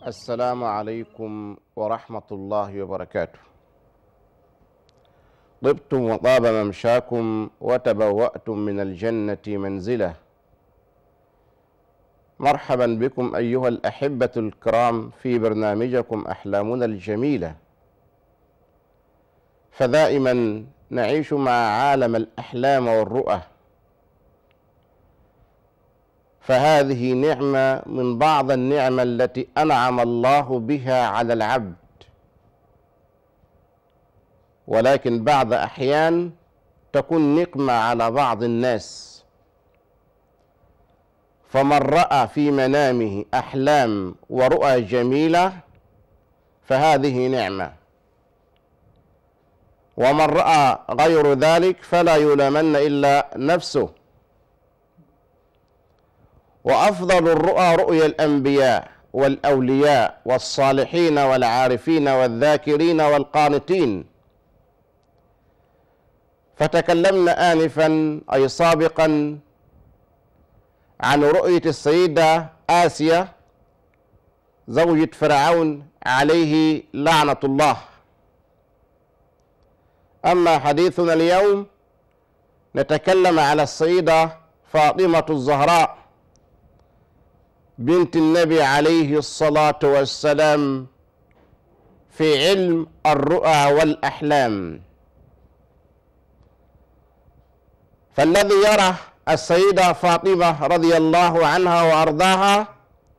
السلام عليكم ورحمة الله وبركاته طبتم وطاب ممشاكم وتبوأتم من الجنة منزلة مرحبا بكم أيها الأحبة الكرام في برنامجكم أحلامنا الجميلة فدائما نعيش مع عالم الأحلام والرؤى فهذه نعمة من بعض النعم التي أنعم الله بها على العبد ولكن بعض أحيان تكون نقمة على بعض الناس فمن رأى في منامه أحلام ورؤى جميلة فهذه نعمة ومن رأى غير ذلك فلا يلامن إلا نفسه وافضل الرؤى رؤيا الانبياء والاولياء والصالحين والعارفين والذاكرين والقانتين فتكلمنا انفا اي سابقا عن رؤيه السيده اسيا زوجة فرعون عليه لعنه الله اما حديثنا اليوم نتكلم على السيده فاطمه الزهراء بنت النبي عليه الصلاة والسلام في علم الرؤى والأحلام فالذي يرى السيدة فاطمة رضي الله عنها وأرضاها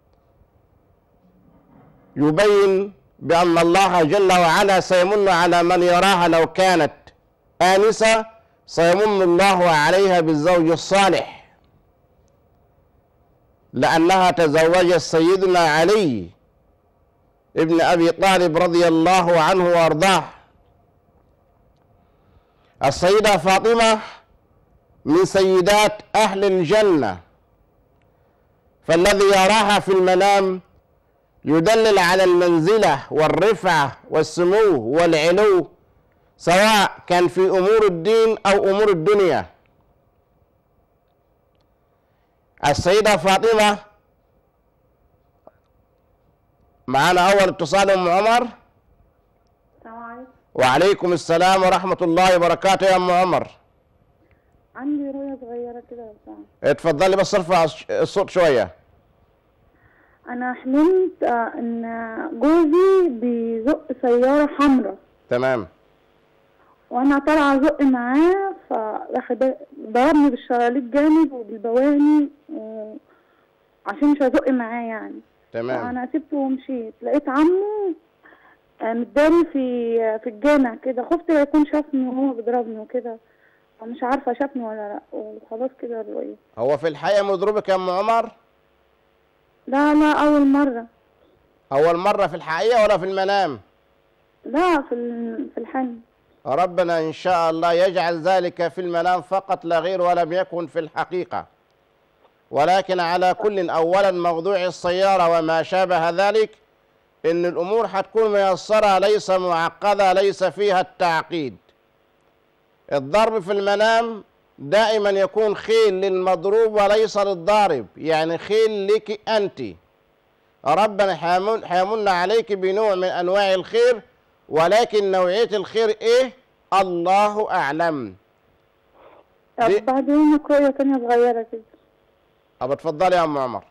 يبين بأن الله جل وعلا سيمن على من يراها لو كانت آنسة سيمن الله عليها بالزوج الصالح لأنها تزوجت سيدنا علي ابن أبي طالب رضي الله عنه وأرضاه السيدة فاطمة من سيدات أهل الجنة فالذي يراها في المنام يدلل على المنزلة والرفعة والسمو والعلو سواء كان في أمور الدين أو أمور الدنيا السيدة فاطمة معنا أول اتصال أم عمر السلام عليكم وعليكم السلام ورحمة الله وبركاته يا أم عمر عندي رؤية صغيرة كده يا أستاذ. اتفضلي بس ارفع الصوت شوية أنا حلمت آه، إن جوزي بيزق سيارة حمراء تمام وأنا طالعة أزق معاه فراح ض- ضربني بالشراليط جامد وبالبواني و- عشان مش هزق معاه يعني تمام فأنا سبته ومشيت لقيت عمه آه، متداري في في الجامع كده خفت لا يكون شافني وهو بيضربني وكده فمش عارفة شافني ولا لأ وخلاص كده الرؤية هو في الحقيقة مضروبك يا أم عمر لا لا أول مرة أول مرة في الحقيقة ولا في المنام لا في ال- في الحلم ربنا إن شاء الله يجعل ذلك في المنام فقط لا غير ولم يكن في الحقيقة ولكن على كل أولا موضوع السيارة وما شابه ذلك إن الأمور حتكون ميسرة ليس معقدة ليس فيها التعقيد الضرب في المنام دائما يكون خيل للمضروب وليس للضارب يعني خيل لك أنت ربنا حيمن, حيمن عليك بنوع من أنواع الخير ولكن نوعية الخير إيه الله أعلم طب دي- بعدين رؤية تانية صغيرة كده أبو اتفضلي يا أم عمر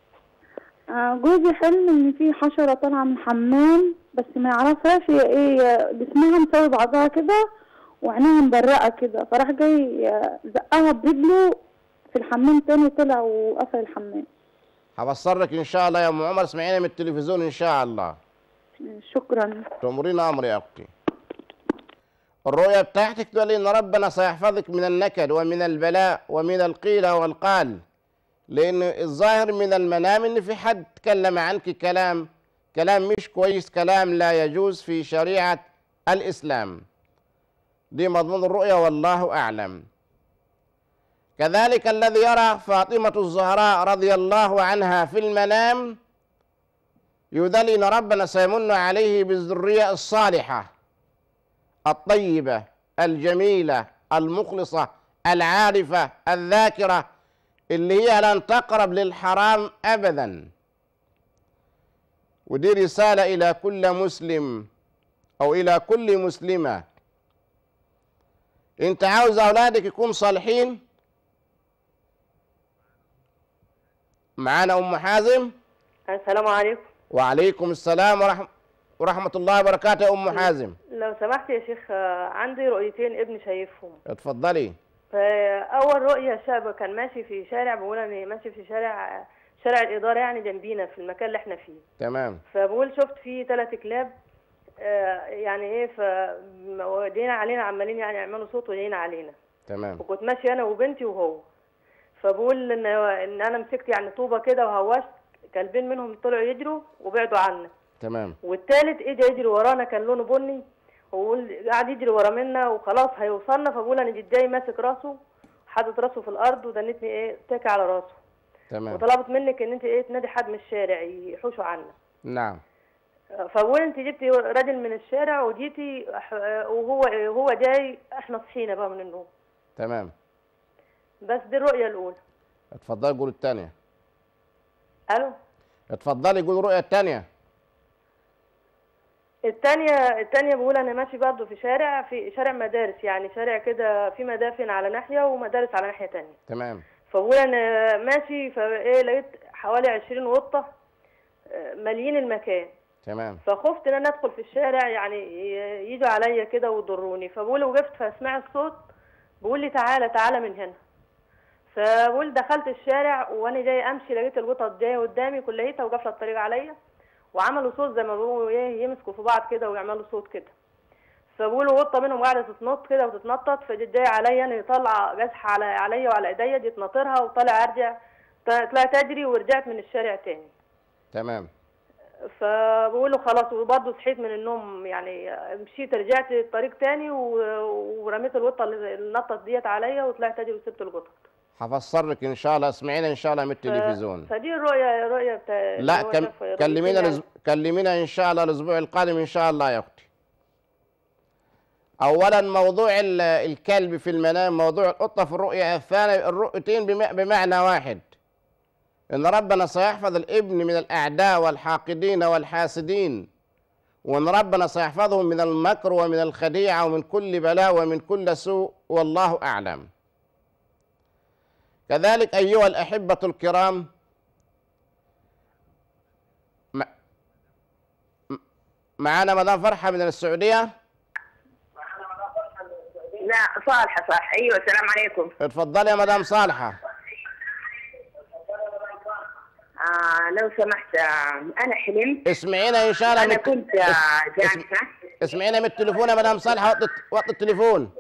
آه، جوزي حلم ان في حشرة طالعة من حمام بس ما يعرفهاش هي ايه جسمها مسوي بعضها كده وعينيها مبرقة كده فراح جاي آه، زقها برجله في الحمام تاني طلع وقفل الحمام هبصر لك إن شاء الله يا أم عمر اسمعيني من التلفزيون إن شاء الله شكرا تأمرين أمر يا أختي الرؤيا بتاعتك تقول إن ربنا سيحفظك من النكد ومن البلاء ومن القيل والقال لأن الظاهر من المنام إن في حد تكلم عنك كلام كلام مش كويس كلام لا يجوز في شريعة الإسلام دي مضمون الرؤيا والله أعلم كذلك الذي يرى فاطمة الزهراء رضي الله عنها في المنام يدل إن ربنا سيمن عليه بالذرية الصالحة الطيبة الجميلة المخلصة العارفة الذاكرة اللي هي لن تقرب للحرام أبدا ودي رسالة إلى كل مسلم أو إلى كل مسلمة أنت عاوز أولادك يكونوا صالحين معانا أم حازم السلام عليكم وعليكم السلام ورحمة ورحمة الله وبركاته يا أم حازم لو سمحت يا شيخ آه، عندي رؤيتين ابني شايفهم اتفضلي فأول رؤية شاب كان ماشي في شارع بقول أنا ماشي في شارع شارع الإدارة يعني جنبينا في المكان اللي احنا فيه تمام فبقول شفت فيه ثلاث كلاب آه، يعني ايه فودينا علينا عمالين يعني يعملوا صوت ودينا علينا تمام وكنت ماشي انا وبنتي وهو فبقول ان ان انا مسكت يعني طوبه كده وهوشت كلبين منهم طلعوا يجروا وبعدوا عنا تمام والتالت اجى يجري ورانا كان لونه بني وقول قاعد يجري ورا منا وخلاص هيوصلنا فبقول انا جيت جاي ماسك راسه حاطط راسه في الارض ودنتني ايه تاكي على راسه تمام وطلبت منك ان انت ايه تنادي حد من الشارع يحوشوا عنا نعم فبقول انت جبتي راجل من الشارع وجيتي ح- وهو وهو جاي احنا صحينا بقى من النوم تمام بس دي الرؤيه الاولى اتفضلي قول الثانية الو اتفضلي قول الرؤية الثانية التانية التانية بقول أنا ماشي برضه في شارع في شارع مدارس يعني شارع كده في مدافن على ناحية ومدارس على ناحية تانية تمام فبقول أنا ماشي فإيه لقيت حوالي عشرين قطة آه، ماليين المكان تمام فخفت إن أنا أدخل في الشارع يعني ي- يجوا عليا كده ويضروني فبقول وقفت فأسمع الصوت بقول لي تعالى تعالى من هنا فبقول دخلت الشارع وأنا جاي أمشي لقيت القطط جاية قدامي كليتها وقافلة الطريق عليا وعملوا صوت زي ما بيقولوا ايه يمسكوا في بعض كده ويعملوا صوت كده فبقولوا قطه منهم قاعده تتنط كده وتتنطط فجت جايه عليا انا طالعه جزحه على عليا وعلى ايديا جيت ناطرها وطالع ارجع ط- طلعت اجري ورجعت من الشارع تاني تمام فبقول له خلاص وبرضه صحيت من النوم يعني مشيت رجعت الطريق تاني و- ورميت القطه اللي اللي نطت ديت عليا وطلعت اجري وسبت القطط هفسر لك ان شاء الله اسمعينا ان شاء الله من ف- التلفزيون فدي الرؤيه الرؤيه بتاع لا اللي هو كم شافها، كلمينا يعني. الأسبوع- كلمينا ان شاء الله الاسبوع القادم ان شاء الله يا اختي اولا موضوع ال- الكلب في المنام موضوع القطه في الرؤيا الثانيه الرؤيتين بم- بمعنى واحد ان ربنا سيحفظ الابن من الاعداء والحاقدين والحاسدين وان ربنا سيحفظهم من المكر ومن الخديعه ومن كل بلاء ومن كل سوء والله اعلم كذلك ايها الاحبه الكرام م- م- معانا مدام فرحه من السعوديه لا صالحة صح أيوة السلام عليكم اتفضلي يا مدام صالحه آه لو سمحت آه أنا حلمت اسمعينا ان شاء الله أنا من- كنت آه اس- جالسة اسمعينا من التليفون يا مدام صالحه وطي وطي التليفون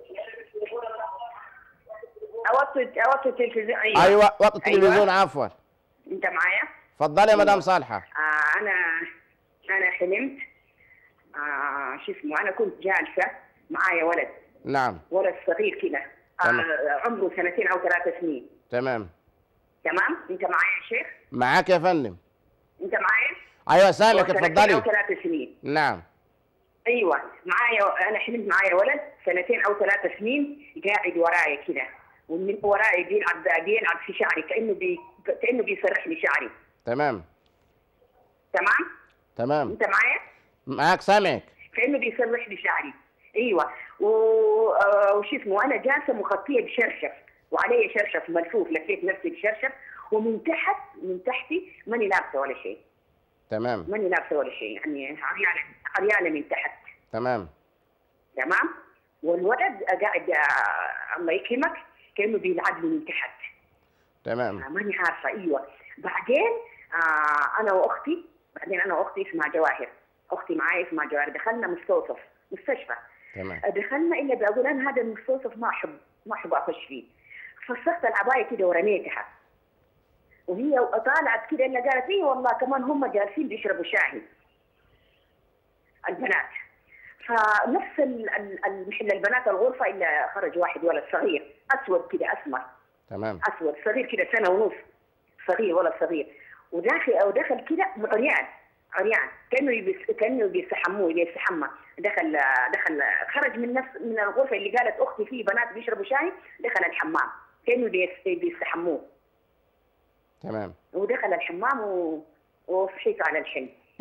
أوطي أوطي التلفزيون أيوة, ايوه وطي التلفزيون أيوة. عفوا أنت معايا اتفضلي يا مدام صالحه آه أنا أنا حلمت آه شو اسمه أنا كنت جالسة معايا ولد نعم ولد صغير كده تمام. آه عمره سنتين أو ثلاث سنين تمام تمام أنت معايا يا شيخ معاك يا فندم أنت معايا ايوه سامعك هو سنتين اتفضلي أو ثلاث سنين نعم ايوه معايا انا حلمت معايا ولد سنتين او ثلاث سنين قاعد ورايا كده ومن ورايا بيلعب بيلعب في شعري كانه بي كانه بيسرح لي شعري تمام تمام تمام انت معايا معاك سامعك كانه بيسرح لي شعري ايوه و- آه، وش اسمه وانا جالسه مغطيه بشرشف وعلي شرشف ملفوف لفيت نفسي بشرشف ومن تحت من تحتي ماني لابسه ولا شيء تمام ماني لابسه ولا شيء يعني عريانه عريانه من تحت تمام تمام والولد قاعد آه، الله يكرمك كانه بيلعب لي من تحت تمام آه، ماني عارفه ايوه بعدين آه انا واختي بعدين انا واختي اسمها جواهر اختي معايا اسمها جواهر دخلنا مستوصف مستشفى تمام دخلنا الا بقول انا هذا المستوصف ما احب ما احب اخش فيه فسخت العبايه كده ورميتها وهي طالعت كده الا قالت ايه والله كمان هم جالسين بيشربوا شاي البنات فنفس ال- ال- المحل البنات الغرفه الا خرج واحد ولد صغير اسود كده اسمر تمام اسود صغير كده سنه ونص صغير ولد صغير وداخل او دخل كده عريان عريان كانه يبس كانه بيستحموه بيستحمى دخل دخل خرج من نفس من الغرفه اللي قالت اختي فيه بنات بيشربوا شاي دخل الحمام كانه بيس- بيستحموه تمام ودخل الحمام و... وصحيت على الحلم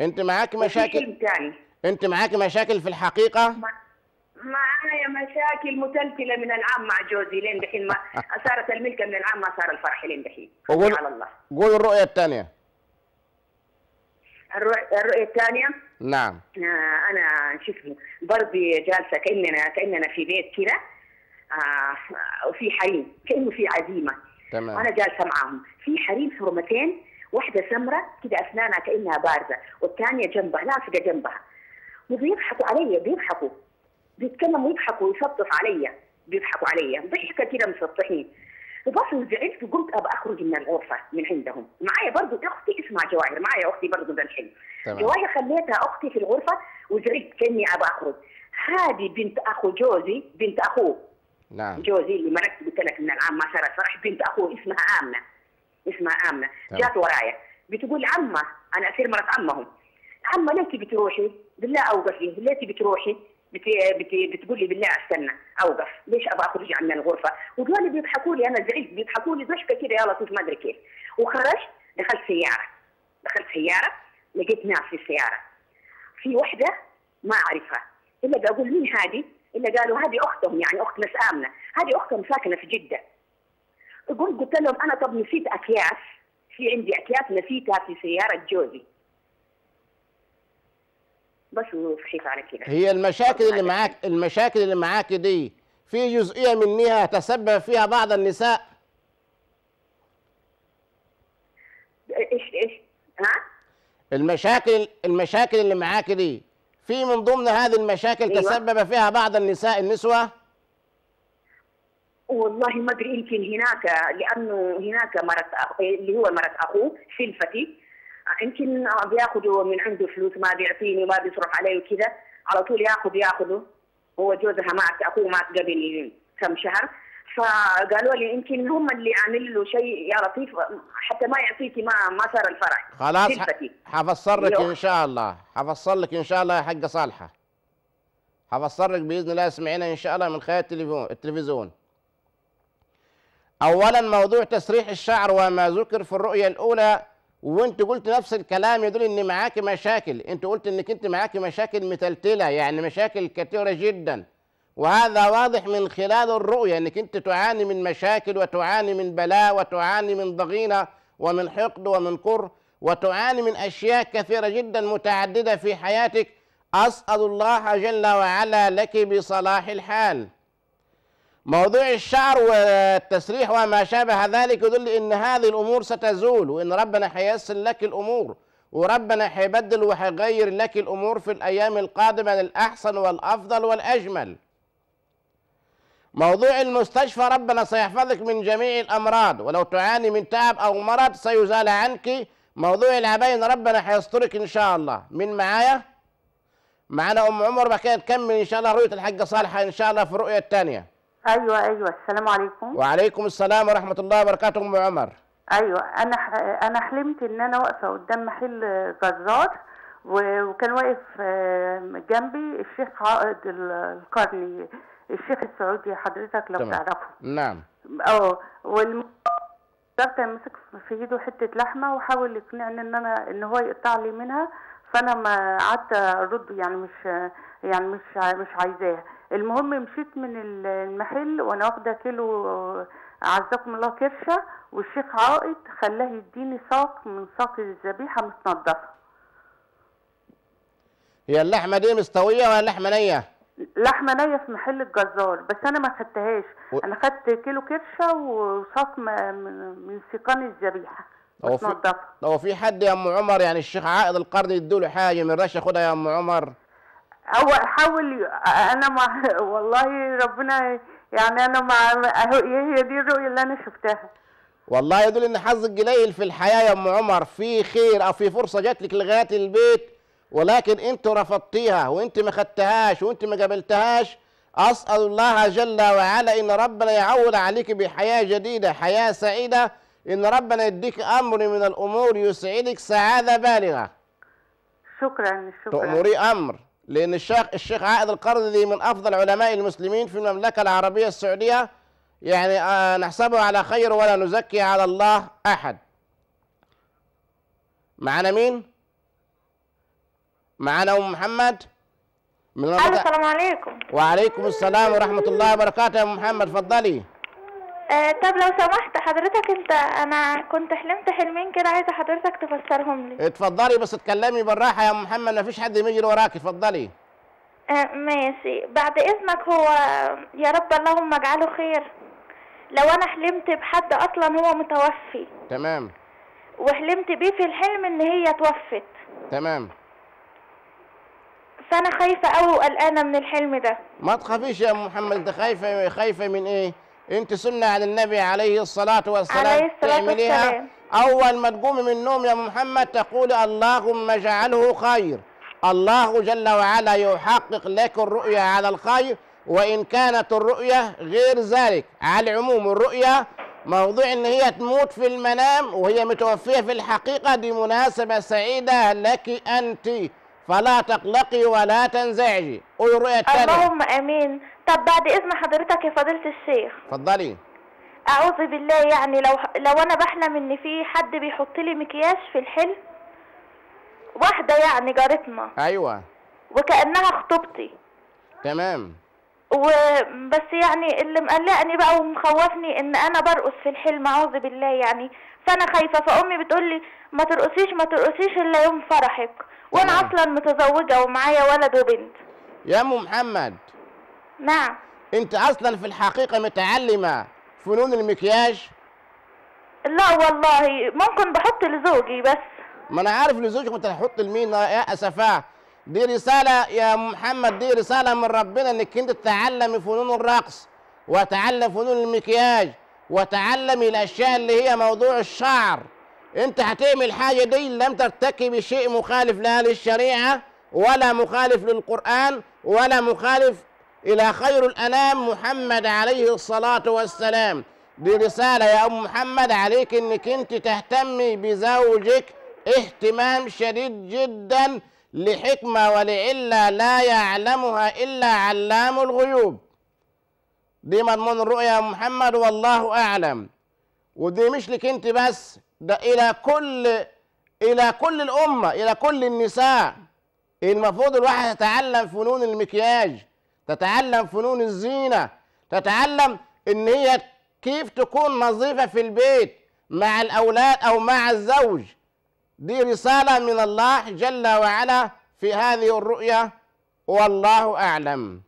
انت معاك وفي مشاكل حلم ثاني انت معاك مشاكل في الحقيقه مع- معايا مشاكل متلتله من العام مع جوزي لين دحين ما صارت الملكه من العام ما صار الفرح لين دحين وقول- على الله قول الرؤيه الثانيه الرؤ- الرؤيه الثانيه نعم آه، انا شو اسمه برضه جالسه كاننا كاننا في بيت كذا آه، وفي حريم كانه في عزيمه تمام وانا جالسه معاهم في حريم حرمتين واحده سمراء كده اسنانها كانها بارزه والثانيه جنبها لاصقه جنبها وبيضحكوا علي بيضحكوا بيتكلموا يضحكوا ويسطف علي بيضحكوا علي ضحكه كده مسطحين وبس زعلت وقمت ابى اخرج من الغرفه من عندهم معايا برضو اختي اسمها جواهر معايا اختي برضو ذا الحلم تمام جواهر خليتها اختي في الغرفه وزعلت كاني ابى اخرج هذه بنت اخو جوزي بنت اخوه نعم جوزي اللي مرت قلت لك من العام ما صار فرح بنت اخوه اسمها امنه اسمها امنه تمام. جات ورايا بتقول عمه انا اصير مرت عمهم عمه ليه تبي تروحي؟ بالله اوقف لي ليه تبي تروحي؟ بت... بت... بتقول لي بالله استنى اوقف ليش ابغى اخرج من الغرفه؟ ودول بيضحكوا لي انا زعلت بيضحكوا لي ضحكه كده يا لطيف ما ادري كيف وخرجت دخلت سياره دخلت سياره لقيت ناس في السياره في واحده ما اعرفها الا بقول مين هذه؟ الا قالوا هذه اختهم يعني اخت ناس امنه هذه اختهم ساكنه في جده قلت قلت لهم انا طب نسيت اكياس في عندي اكياس نسيتها في سياره جوزي بس وصحيت على كده هي المشاكل اللي معاك المشاكل اللي معاك دي في جزئيه منها تسبب فيها بعض النساء ايش ايش ها المشاكل المشاكل اللي معاك دي في من ضمن هذه المشاكل أيوة. تسبب فيها بعض النساء النسوة والله ما ادري يمكن هناك لانه هناك مرت أخ... اللي هو مرت اخوه سلفتي يمكن بياخذوا من عنده فلوس ما بيعطيني وما بيصرف علي وكذا على طول ياخذ ياخذه هو جوزها مات اخوه مات قبل كم شهر فقالوا لي يمكن هم اللي عامل له شيء يا لطيف حتى ما يعطيكي ما ما صار الفرح خلاص ح- سلفتي حفسر لك أيوة. ان شاء الله حفسر لك ان شاء الله يا حاجة صالحة حفسر لك باذن الله اسمعينا ان شاء الله من خلال التليفون التلفزيون اولا موضوع تسريح الشعر وما ذكر في الرؤية الاولى وانت قلت نفس الكلام يدل ان معاك مشاكل انت قلت انك انت معاك مشاكل متلتلة يعني مشاكل كثيرة جدا وهذا واضح من خلال الرؤية انك انت تعاني من مشاكل وتعاني من بلاء وتعاني من ضغينة ومن حقد ومن كره وتعاني من اشياء كثيرة جدا متعددة في حياتك اسأل الله جل وعلا لك بصلاح الحال موضوع الشعر والتسريح وما شابه ذلك يدل ان هذه الامور ستزول وان ربنا حيسر لك الامور وربنا حيبدل وحيغير لك الامور في الايام القادمه للاحسن والافضل والاجمل موضوع المستشفى ربنا سيحفظك من جميع الامراض ولو تعاني من تعب او مرض سيزال عنك موضوع العباين ربنا حيسترك ان شاء الله من معايا معنا ام عمر بقى كده تكمل ان شاء الله رؤيه الحاجه صالحه ان شاء الله في الرؤيه الثانيه ايوه ايوه السلام عليكم وعليكم السلام ورحمه الله وبركاته ام عمر ايوه انا ح- انا حلمت ان انا واقفه قدام محل جزار و- وكان واقف آه، جنبي الشيخ عائد ال- القرني الشيخ السعودي حضرتك لو تمام. تعرفه نعم اه والم كان مسك في ايده حته لحمه وحاول يقنعني ان انا ان هو يقطع لي منها فانا ما قعدت ارد يعني مش يعني مش ع- مش عايزاها المهم مشيت من ال- المحل وانا واخده كيلو اعزكم الله كرشه والشيخ عائد خلاه يديني ساق من ساق الذبيحه متنضفه هي اللحمه دي مستويه ولا لحمه نيه لحمه نيه في محل الجزار بس انا ما خدتهاش و- انا خدت كيلو كرشه وساق م- من من سيقان الذبيحه هو في متنضفه لو في حد يا ام عمر يعني الشيخ عائد القرني يدوله حاجه من رشه خدها يا ام عمر هو حاول ي- انا مع والله ربنا يعني انا مع أهو- هي دي الرؤيه اللي انا شفتها والله يدل ان حظك قليل في الحياه يا ام عمر في خير او في فرصه جات لك لغايه البيت ولكن انت رفضتيها وانت ما خدتهاش وانت ما قبلتهاش اسال الله جل وعلا ان ربنا يعود عليك بحياه جديده حياه سعيده ان ربنا يديك امر من الامور يسعدك سعاده بالغه شكرا شكرا تأمري أمر لأن الشيخ الشيخ عائد القرضي من أفضل علماء المسلمين في المملكة العربية السعودية يعني آه، نحسبه على خير ولا نزكي على الله أحد معنا مين؟ معانا ام محمد من الو المنطقة- السلام عليكم وعليكم السلام ورحمه الله وبركاته يا ام محمد اتفضلي آه طب لو سمحت حضرتك انت انا كنت حلمت حلمين كده عايزه حضرتك تفسرهم لي اتفضلي بس اتكلمي بالراحه يا ام محمد ما فيش حد يجري وراكي اتفضلي آه ماشي بعد اذنك هو يا رب اللهم اجعله خير لو انا حلمت بحد اصلا هو متوفي تمام وحلمت بيه في الحلم ان هي توفت تمام فانا خايفه قوي وقلقانه من الحلم ده ما تخافيش يا ام محمد انت خايفه خايفه من ايه انت سنه عن النبي عليه الصلاه والسلام عليه الصلاة تعمليها والسلام. اول ما تقومي من النوم يا ام محمد تقول اللهم اجعله خير الله جل وعلا يحقق لك الرؤيا على الخير وان كانت الرؤيا غير ذلك على العموم الرؤيا موضوع ان هي تموت في المنام وهي متوفيه في الحقيقه دي مناسبه سعيده لك انت فلا تقلقي ولا تنزعجي قولي الرؤيا الثانيه اللهم امين طب بعد اذن حضرتك يا فضيله الشيخ اتفضلي اعوذ بالله يعني لو لو انا بحلم ان في حد بيحط لي مكياج في الحلم واحده يعني جارتنا ايوه وكانها خطوبتي تمام وبس يعني اللي مقلقني بقى ومخوفني ان انا برقص في الحلم اعوذ بالله يعني فانا خايفه فامي بتقول لي ما ترقصيش ما ترقصيش الا يوم فرحك وانا تمام. اصلا متزوجه ومعايا ولد وبنت يا ام محمد نعم انت اصلا في الحقيقه متعلمه فنون المكياج لا والله ممكن بحط لزوجي بس ما انا عارف لزوجك انت هتحط لمين يا اسفاه دي رساله يا أم محمد دي رساله من ربنا انك انت تتعلمي فنون الرقص وتعلم فنون المكياج وتعلمي الاشياء اللي هي موضوع الشعر انت هتعمل حاجه دي لم ترتكبي شيء مخالف لا للشريعه ولا مخالف للقران ولا مخالف الى خير الانام محمد عليه الصلاه والسلام دي رساله يا ام محمد عليك انك انت تهتمي بزوجك اهتمام شديد جدا لحكمه ولعله لا يعلمها الا علام الغيوب دي مضمون الرؤيا يا أم محمد والله اعلم ودي مش لك انت بس ده الى كل الى كل الامه الى كل النساء المفروض الواحد تتعلم فنون المكياج تتعلم فنون الزينه تتعلم ان هي كيف تكون نظيفه في البيت مع الاولاد او مع الزوج دي رساله من الله جل وعلا في هذه الرؤيا والله اعلم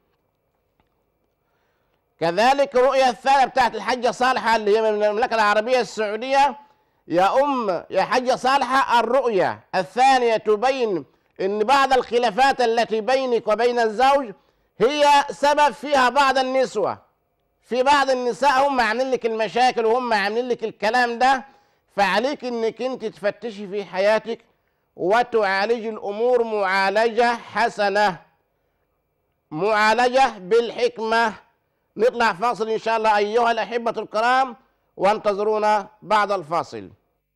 كذلك الرؤيا الثانيه بتاعت الحجه صالحه اللي هي من المملكه العربيه السعوديه يا ام يا حجه صالحه الرؤيا الثانيه تبين ان بعض الخلافات التي بينك وبين الزوج هي سبب فيها بعض النسوه في بعض النساء هم عاملين لك المشاكل وهم عاملين لك الكلام ده فعليك انك انت تفتشي في حياتك وتعالجي الامور معالجه حسنه معالجه بالحكمه نطلع فاصل ان شاء الله ايها الاحبه الكرام وانتظرونا بعد الفاصل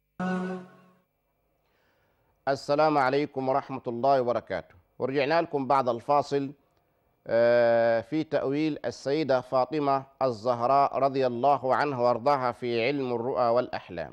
السلام عليكم ورحمه الله وبركاته ورجعنا لكم بعد الفاصل آه، في تأويل السيدة فاطمة الزهراء رضي الله عنها وارضاها في علم الرؤى والأحلام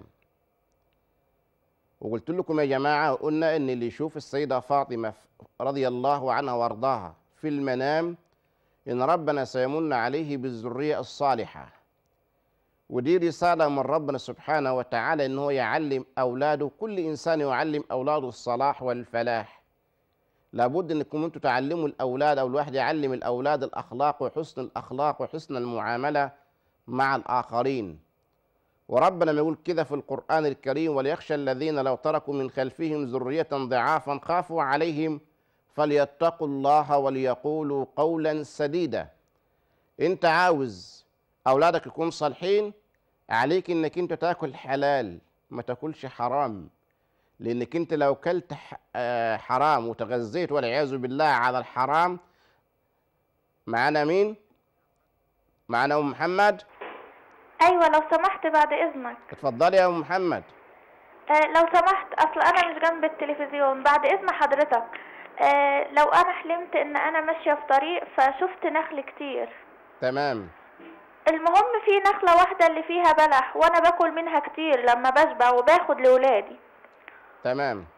وقلت لكم يا جماعة قلنا إن اللي يشوف السيدة فاطمة رضي الله عنها وارضاها في المنام إن ربنا سيمن عليه بالذرية الصالحة ودي رسالة من ربنا سبحانه وتعالى إن هو يعلم أولاده كل إنسان يعلم أولاده الصلاح والفلاح لابد انكم انتم تعلموا الاولاد او الواحد يعلم الاولاد الاخلاق وحسن الاخلاق وحسن المعامله مع الاخرين وربنا ما يقول كده في القران الكريم وليخشى الذين لو تركوا من خلفهم ذريه ضعافا خافوا عليهم فليتقوا الله وليقولوا قولا سديدا انت عاوز اولادك يكونوا صالحين عليك انك انت تاكل حلال ما تاكلش حرام لانك انت لو كلت ح- آه، حرام وتغذيت والعياذ بالله على الحرام معانا مين معانا ام محمد ايوه لو سمحت بعد اذنك اتفضلي يا ام محمد آه لو سمحت اصل انا مش جنب التلفزيون بعد اذن حضرتك آه لو انا حلمت ان انا ماشيه في طريق فشفت نخل كتير تمام المهم في نخله واحده اللي فيها بلح وانا باكل منها كتير لما بشبع وباخد لولادي تمام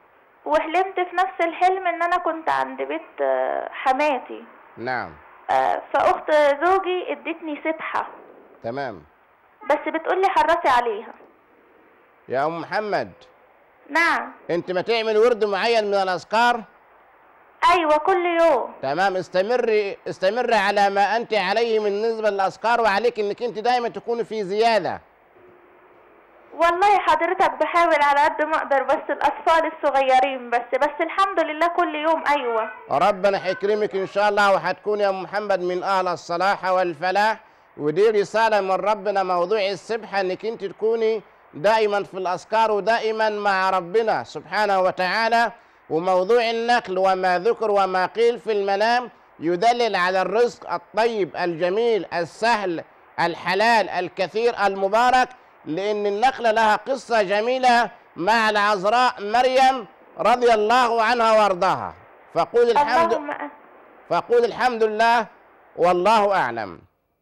وحلمت في نفس الحلم ان انا كنت عند بيت آه، حماتي نعم آه، فاخت زوجي ادتني سبحة تمام بس بتقولي حرصي عليها يا ام محمد نعم انت ما تعمل ورد معين من الاذكار ايوه كل يوم تمام استمري استمري على ما انت عليه من نسبه للاذكار وعليك انك انت دائما تكوني في زياده والله حضرتك بحاول على قد ما اقدر بس الاطفال الصغيرين بس بس الحمد لله كل يوم ايوه ربنا هيكرمك ان شاء الله وهتكون يا ام محمد من اهل الصلاح والفلاح ودي رساله من ربنا موضوع السبحه انك انت تكوني دائما في الاذكار ودائما مع ربنا سبحانه وتعالى وموضوع النقل وما ذكر وما قيل في المنام يدلل على الرزق الطيب الجميل السهل الحلال الكثير المبارك لان النقله لها قصه جميله مع العذراء مريم رضي الله عنها وارضاها فقول الحمد اللهم فقول الحمد لله والله أعلم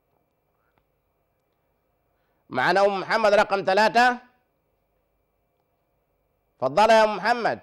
معنا أم محمد رقم ثلاثة تفضل يا أم محمد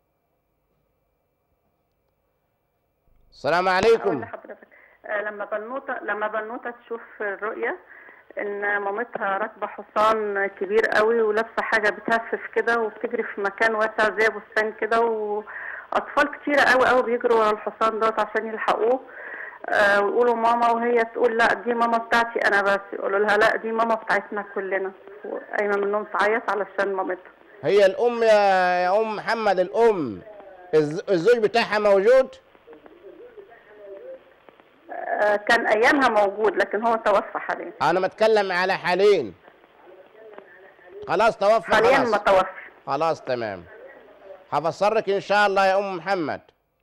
السلام أقول عليكم لحضرتك آه، لما بنوته لما بنوته تشوف في الرؤيه ان مامتها راكبه حصان كبير قوي ولابسه حاجه بتهفف كده وبتجري في مكان واسع زي بستان كده واطفال كتيره قوي قوي بيجروا ورا الحصان دوت عشان يلحقوه آه ويقولوا ماما وهي تقول لا دي ماما بتاعتي انا بس يقولوا لها لا دي ماما بتاعتنا كلنا وقايمه منهم تعيط علشان مامتها هي الأم يا, يا أم محمد الأم الز- الزوج بتاعها موجود آه كان ايامها موجود لكن هو توفى حاليا أنا متكلم على حالين خلاص توفى حاليا خلاص ما توفى خلاص تمام هفسرك ان شاء الله يا ام محمد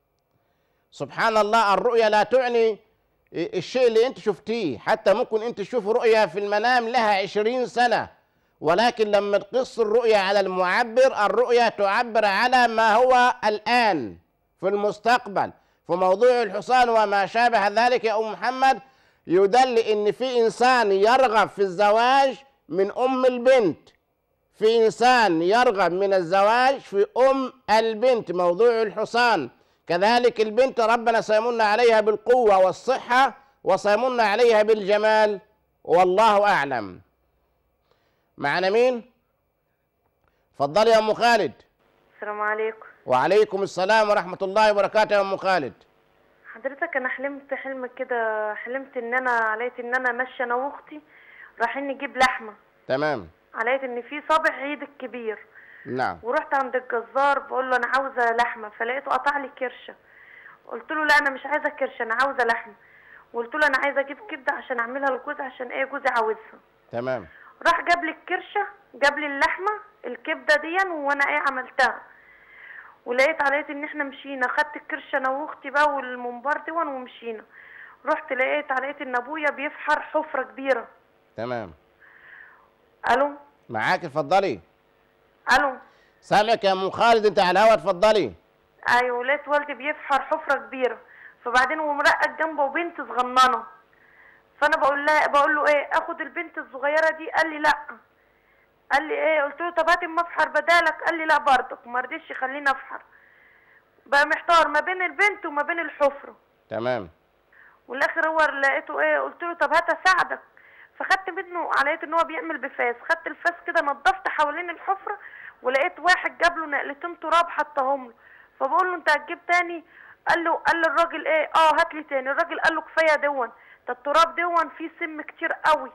سبحان الله الرؤيا لا تعني الشيء اللي انت شفتيه حتى ممكن انت تشوف رؤيا في المنام لها عشرين سنة ولكن لما تقص الرؤيا على المعبر الرؤيا تعبر على ما هو الآن في المستقبل في موضوع الحصان وما شابه ذلك يا أم محمد يدل ان في انسان يرغب في الزواج من ام البنت في انسان يرغب من الزواج في ام البنت موضوع الحصان كذلك البنت ربنا سيمن عليها بالقوه والصحه وسيمن عليها بالجمال والله اعلم معنا مين اتفضلي يا ام خالد السلام عليكم وعليكم السلام ورحمه الله وبركاته يا ام خالد حضرتك انا حلمت حلم كده حلمت ان انا عليت ان انا ماشيه انا واختي رايحين نجيب لحمه تمام عليت ان في صابع عيد الكبير نعم ورحت عند الجزار بقول له انا عاوزه لحمه فلقيته قطع لي كرشه قلت له لا انا مش عايزه كرشه انا عاوزه لحمه وقلت له انا عايزه اجيب كبده عشان اعملها لجوزي عشان ايه جوزي عاوزها تمام راح جاب لي الكرشه جاب لي اللحمه الكبده دي وانا ايه عملتها ولقيت عليت ان احنا مشينا خدت الكرشه انا واختي بقى والمنبار دي ومشينا رحت لقيت عليت ان ابويا بيفحر حفره كبيره تمام الو معاك اتفضلي الو سامعك يا ام خالد انت على الهوا اتفضلي ايوه لقيت والدي بيفحر حفره كبيره فبعدين ومرقد جنبه بنت صغننه فانا بقول لها بقول له ايه اخد البنت الصغيره دي قال لي لا قال لي ايه قلت له طب هات اما افحر بدالك قال لي لا برضك ما رضيش يخليني افحر بقى محتار ما بين البنت وما بين الحفره تمام والاخر هو لقيته ايه قلت له طب هات اساعدك فخدت منه على ان هو بيعمل بفاس خدت الفاس كده نضفت حوالين الحفره ولقيت واحد جاب له نقلتين تراب حطهم له فبقول له انت هتجيب تاني قال له قال للراجل ايه اه هات لي تاني الراجل قال له كفايه دون ده التراب دون فيه سم كتير قوي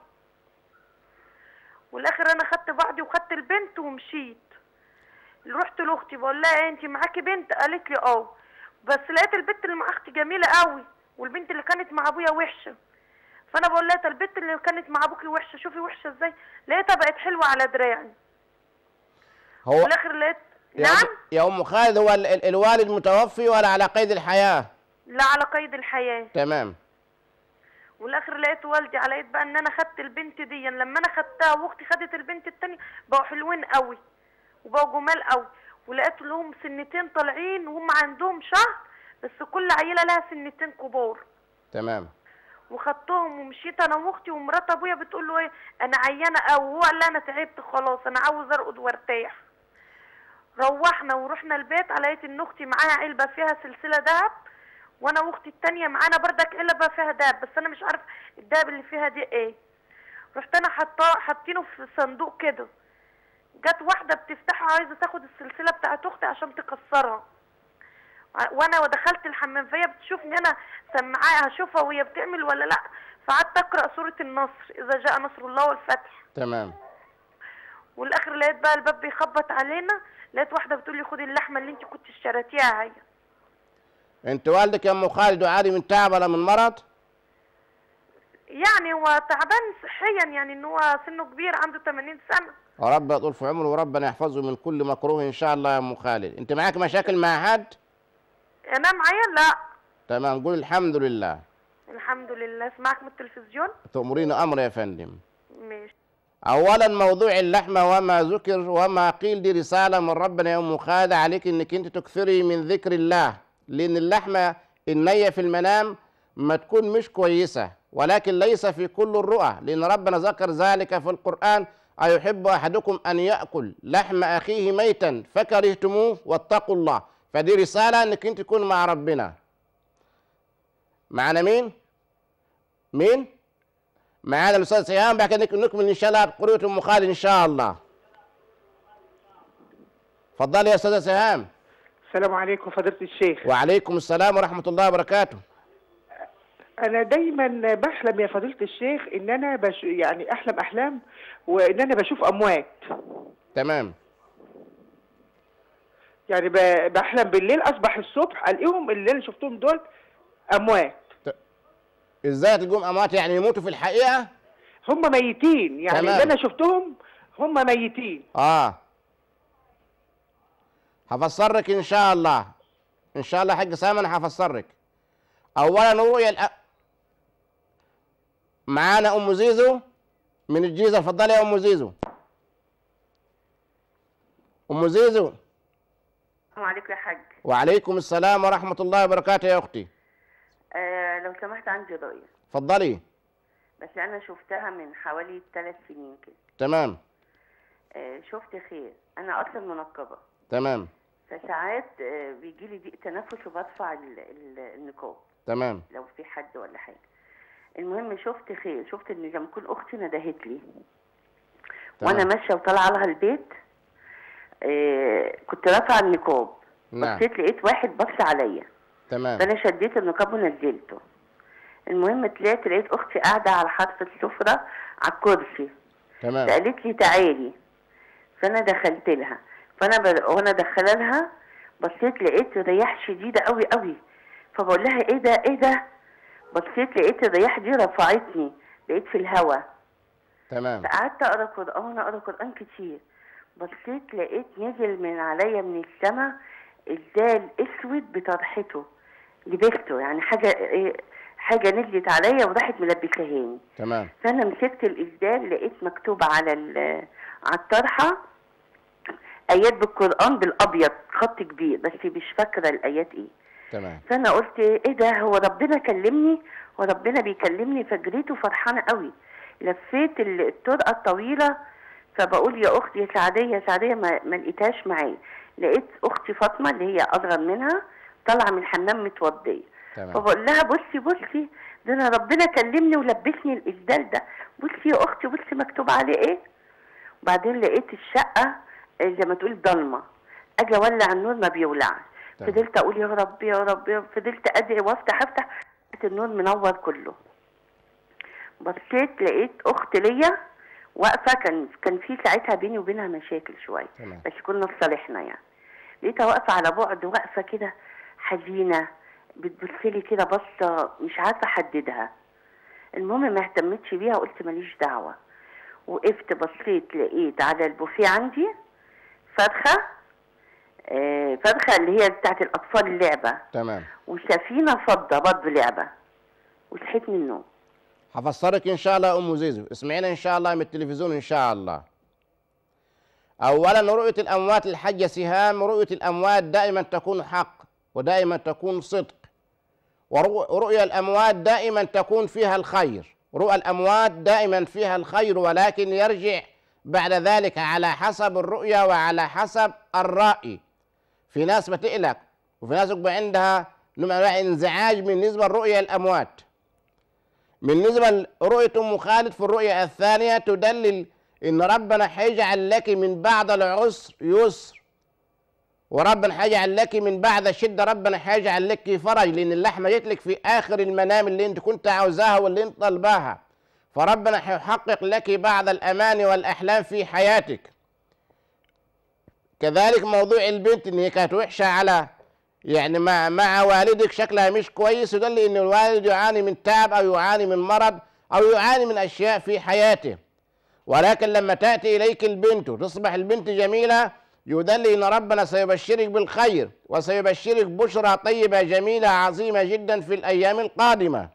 والاخر انا خدت بعضي وخدت البنت ومشيت رحت لاختي بقول لها ايه انت معاكي بنت قالت لي اه بس لقيت البنت اللي مع اختي جميله قوي والبنت اللي كانت مع ابويا وحشه فانا بقول لها ده البنت اللي كانت مع ابوكي وحشه شوفي وحشه ازاي لقيتها بقت حلوه على دراعي هو في الاخر لقيت يا نعم يا ام خالد هو ال- ال- الوالد متوفي ولا على قيد الحياه لا على قيد الحياه تمام والاخر لقيت والدي على ايد بقى ان انا خدت البنت دي لما انا خدتها واختي خدت البنت التانية بقوا حلوين قوي وبقوا جمال قوي ولقيت لهم سنتين طالعين وهم عندهم شهر بس كل عيله لها سنتين كبار تمام وخدتهم ومشيت انا واختي ومرات ابويا بتقول له ايه انا عيانه قوي وهو قال لي انا تعبت خلاص انا عاوز ارقد وارتاح روحنا ورحنا البيت لقيت ان اختي معاها علبه فيها سلسله دهب وانا واختي التانية معانا بردك علبه فيها دهب بس انا مش عارف الدهب اللي فيها دي ايه رحت انا حاطاه حاطينه في صندوق كده جت واحده بتفتحه عايزه تاخد السلسله بتاعت اختي عشان تكسرها ع- وانا ودخلت الحمام فهي بتشوفني انا سمعاها هشوفها وهي بتعمل ولا لا فقعدت اقرا سوره النصر اذا جاء نصر الله والفتح تمام والاخر لقيت بقى الباب بيخبط علينا لقيت واحده بتقول لي خدي اللحمه اللي انت كنت اشتريتيها هي انت والدك يا ام خالد عادي من تعب ولا من مرض يعني هو تعبان صحيا يعني ان هو سنه كبير عنده 80 سنه ورب يطول في عمره وربنا يحفظه من كل مكروه ان شاء الله يا ام خالد انت معاك مشاكل مع حد انا معايا لا تمام قول الحمد لله الحمد لله اسمعك من التلفزيون تأمرين امر يا فندم ماشي اولا موضوع اللحمه وما ذكر وما قيل دي رساله من ربنا يا ام خالد عليك انك انت تكثري من ذكر الله لان اللحمه النيه في المنام ما تكون مش كويسه ولكن ليس في كل الرؤى لان ربنا ذكر ذلك في القران ايحب احدكم ان ياكل لحم اخيه ميتا فكرهتموه واتقوا الله فدي رساله انك انت تكون مع ربنا معنا مين مين معانا الاستاذ سيام بعد كده نكمل ان شاء الله قريه ام خالد ان شاء الله اتفضلي يا استاذه سهام السلام عليكم فضيلة الشيخ وعليكم السلام ورحمه الله وبركاته أنا دايما بحلم يا فضيلة الشيخ إن أنا بش يعني أحلم أحلام وإن أنا بشوف أموات تمام يعني ب- بحلم بالليل أصبح الصبح ألاقيهم اللي أنا شفتهم دول أموات ازاي تقوم اموات يعني يموتوا في الحقيقه هم ميتين يعني تمام. اللي أنا شفتهم هم ميتين اه هفسرك ان شاء الله ان شاء الله حاج سامي انا هفسرك اولا رؤيا الأ... معانا ام زيزو من الجيزه اتفضلي يا ام زيزو ام زيزو السلام عليكم يا حاج وعليكم السلام ورحمه الله وبركاته يا اختي آه لو سمحت عندي رؤية اتفضلي بس أنا شفتها من حوالي ثلاث سنين كده تمام آه شفت خير أنا أصلا منقبة تمام فساعات آه بيجي لي ضيق تنفس وبرفع ال- ال- النقاب تمام لو في حد ولا حاجة المهم شفت خير شفت إن لما تكون أختي ندهت لي وأنا تمام. ماشية وطالعة لها البيت آه كنت رافعة النقاب نعم بصيت لقيت واحد بص عليا تمام فانا شديت النقاب ونزلته المهم طلعت لقيت اختي قاعده على حرف السفره على الكرسي تمام فقالت لي تعالي فانا دخلت لها فانا ب... وانا داخله لها بصيت لقيت رياح شديده قوي قوي فبقول لها ايه ده ايه ده بصيت لقيت الرياح دي رفعتني بقيت في الهوا تمام فقعدت اقرا قران اقرا قران كتير بصيت لقيت نزل من عليا من السماء الدال اسود بطرحته لبسته يعني حاجه إيه حاجه نزلت عليا وراحت ملبسهاني تمام فانا مسكت الاسدال لقيت مكتوب على ال- على الطرحه ايات بالقران بالابيض خط كبير بس مش فاكره الايات ايه تمام فانا قلت ايه ده هو ربنا كلمني وربنا بيكلمني فجريت وفرحانه قوي لفيت ال- الطرقه الطويله فبقول يا اختي يا سعديه يا سعديه ما, ما لقيتهاش معايا لقيت اختي فاطمه اللي هي اصغر منها طالعه من الحمام متوضيه تمام فبقول لها بصي بصي ده انا ربنا كلمني ولبسني الاسدال ده بصي يا اختي بصي مكتوب عليه ايه وبعدين لقيت الشقه آه، زي ما تقول ضلمه اجي اولع النور ما بيولعش تمام. فضلت اقول يا رب يا رب يا رب فضلت ادعي وافتح افتح لقيت النور منور كله بصيت لقيت اخت ليا واقفه كان كان في ساعتها بيني وبينها مشاكل شويه تمام بس كنا في صالحنا يعني لقيتها واقفه على بعد واقفه كده حزينه بتبصلي كده بصه مش عارفه احددها المهم ما اهتمتش بيها قلت ماليش دعوه وقفت بصيت لقيت على البوفيه عندي فرخه آه فرخه اللي هي بتاعت الاطفال اللعبه تمام وسفينه فضه برضه لعبه وصحيت من النوم هفسرك ان شاء الله يا ام زيزو اسمعينا ان شاء الله من التلفزيون ان شاء الله اولا رؤيه الاموات الحجه سهام رؤيه الاموات دائما تكون حق ودائما تكون صدق ورؤيا الاموات دائما تكون فيها الخير رؤى الاموات دائما فيها الخير ولكن يرجع بعد ذلك على حسب الرؤية وعلى حسب الرأي في ناس بتقلق وفي ناس يبقى عندها نوع من أنواع انزعاج بالنسبة لرؤية الأموات بالنسبة لرؤية أم خالد في الرؤية الثانية تدلل إن ربنا حيجعل لك من بعد العسر يسر وربنا حيجعل لك من بعد شدة ربنا حيجعل لك فرج لأن اللحمة جت لك في آخر المنام اللي أنت كنت عاوزاها واللي أنت طالباها فربنا حيحقق لك بعض الأماني والأحلام في حياتك كذلك موضوع البنت إن هي كانت وحشة على يعني مع مع والدك شكلها مش كويس يدل ان الوالد يعاني من تعب او يعاني من مرض او يعاني من اشياء في حياته ولكن لما تاتي اليك البنت وتصبح البنت جميله يدل ان ربنا سيبشرك بالخير وسيبشرك بشرى طيبه جميله عظيمه جدا في الايام القادمه.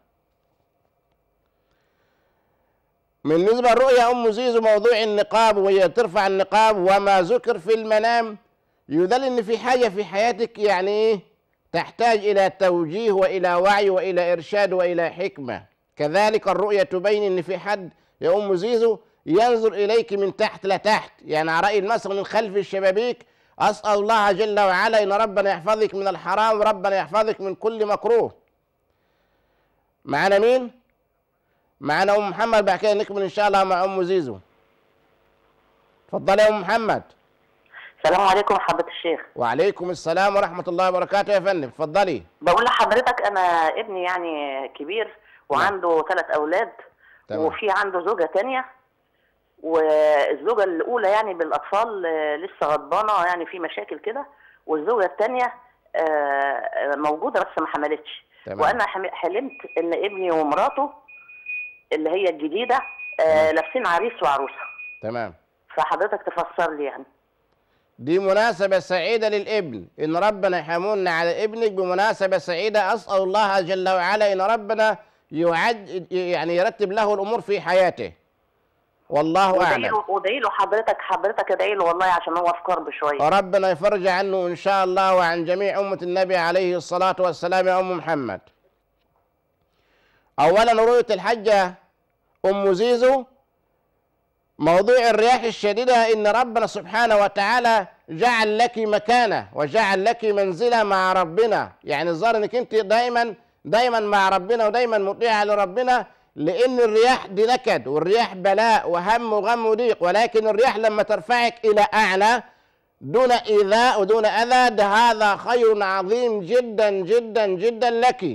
بالنسبه لرؤيا ام زيزو موضوع النقاب وهي ترفع النقاب وما ذكر في المنام يدل ان في حاجه في حياتك يعني ايه تحتاج الى توجيه والى وعي والى ارشاد والى حكمه كذلك الرؤيه تبين ان في حد يا ام زيزو ينظر اليك من تحت لتحت يعني على راي المثل من خلف الشبابيك اسال الله جل وعلا ان ربنا يحفظك من الحرام وربنا يحفظك من كل مكروه معنا مين معنا ام محمد بعد كده نكمل ان شاء الله مع ام زيزو اتفضلي يا ام محمد السلام عليكم حضرة الشيخ وعليكم السلام ورحمة الله وبركاته يا فندم اتفضلي بقول لحضرتك أنا ابني يعني كبير وعنده ثلاث أولاد تمام. وفي عنده زوجة تانية والزوجة الأولى يعني بالأطفال آه، لسه غضبانة يعني في مشاكل كده والزوجة التانية آه، موجودة بس ما حملتش تمام. وأنا حم- حلمت إن ابني ومراته اللي هي الجديدة آه، لابسين عريس وعروسة تمام فحضرتك تفسر لي يعني دي مناسبة سعيدة للابن إن ربنا يحملنا على ابنك بمناسبة سعيدة أسأل الله جل وعلا إن ربنا يعد يعني يرتب له الأمور في حياته والله وادعي أعلم له وادعي له حضرتك حضرتك ادعي له والله عشان هو في كرب شويه وربنا يفرج عنه إن شاء الله وعن جميع أمة النبي عليه الصلاة والسلام يا أم محمد أولا رؤية الحجة أم زيزو موضوع الرياح الشديدة إن ربنا سبحانه وتعالى جعل لك مكانة وجعل لك منزلة مع ربنا يعني الظاهر إنك أنت دايما دايما مع ربنا ودايما مطيعة لربنا لأن الرياح دي نكد والرياح بلاء وهم وغم وضيق ولكن الرياح لما ترفعك إلى أعلى دون إيذاء ودون أذى ده هذا خير عظيم جدا جدا جدا لك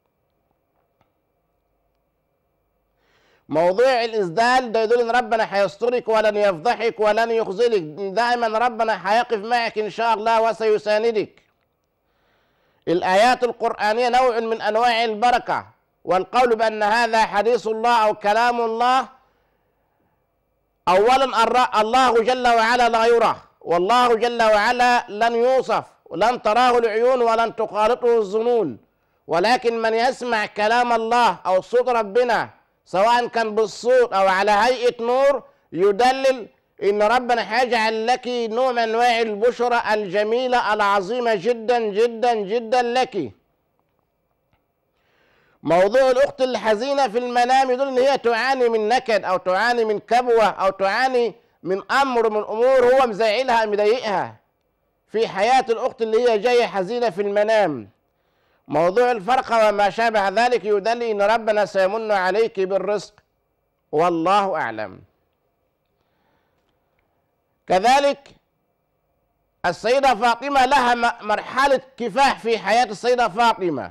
موضوع الإسدال ده يدل إن ربنا هيسترك ولن يفضحك ولن يخذلك دائما ربنا هيقف معك إن شاء الله وسيساندك الآيات القرآنية نوع من أنواع البركة والقول بأن هذا حديث الله أو كلام الله أولا الر- الله جل وعلا لا يرى والله جل وعلا لن يوصف ولن تراه العيون ولن تخالطه الظنون ولكن من يسمع كلام الله أو صوت ربنا سواء كان بالصوت أو على هيئة نور يدلل إن ربنا هيجعل لك نوع من أنواع البشرى الجميلة العظيمة جدا جدا جدا لك موضوع الأخت الحزينة في المنام يدل إن هي تعاني من نكد أو تعاني من كبوة أو تعاني من أمر من أمور هو مزعلها مضايقها في حياة الأخت اللي هي جاية حزينة في المنام موضوع الفرقة وما شابه ذلك يدل إن ربنا سيمن عليك بالرزق والله أعلم كذلك السيدة فاطمة لها م- مرحلة كفاح في حياة السيدة فاطمة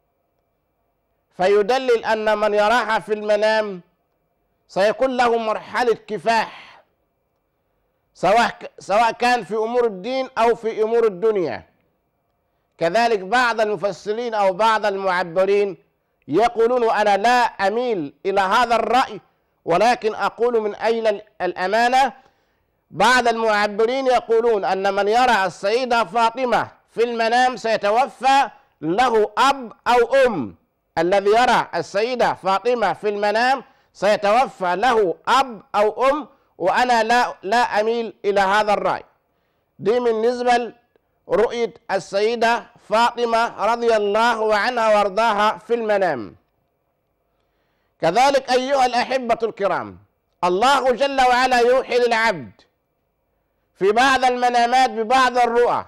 فيدلل أن من يراها في المنام سيكون له مرحلة كفاح سواء ك- سواء كان في أمور الدين أو في أمور الدنيا كذلك بعض المفسرين أو بعض المعبرين يقولون وأنا لا أميل إلى هذا الرأي ولكن أقول من أين ال- الأمانة بعض المعبرين يقولون أن من يرى السيدة فاطمة في المنام سيتوفى له أب أو أم الذي يرى السيدة فاطمة في المنام سيتوفى له أب أو أم وأنا لا لا أميل إلى هذا الرأي دي بالنسبة لرؤية السيدة فاطمة رضي الله عنها وارضاها في المنام كذلك أيها الأحبة الكرام الله جل وعلا يوحي للعبد في بعض المنامات ببعض الرؤى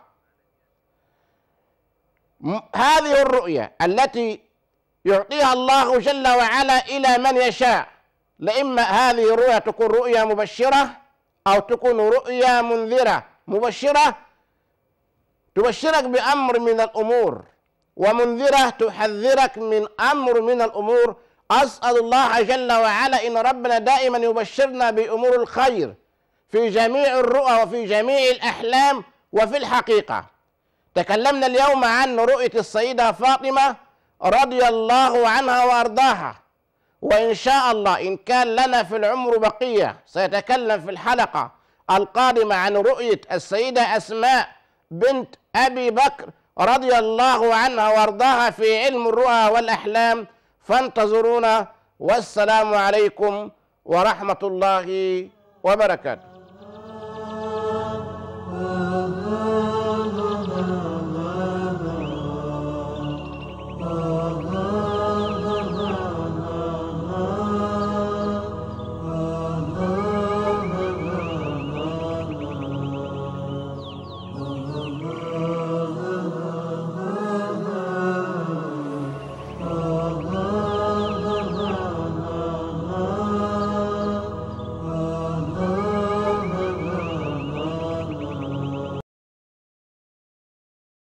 م- هذه الرؤيا التي يعطيها الله جل وعلا إلى من يشاء لإما هذه الرؤيا تكون رؤيا مبشرة أو تكون رؤيا منذرة مبشرة تبشرك بأمر من الأمور ومنذرة تحذرك من أمر من الأمور أسأل الله جل وعلا إن ربنا دائما يبشرنا بأمور الخير في جميع الرؤى وفي جميع الأحلام وفي الحقيقة تكلمنا اليوم عن رؤية السيدة فاطمة رضي الله عنها وأرضاها وإن شاء الله إن كان لنا في العمر بقية سيتكلم في الحلقة القادمة عن رؤية السيدة أسماء بنت أبي بكر رضي الله عنها وارضاها في علم الرؤى والأحلام فانتظرونا والسلام عليكم ورحمة الله وبركاته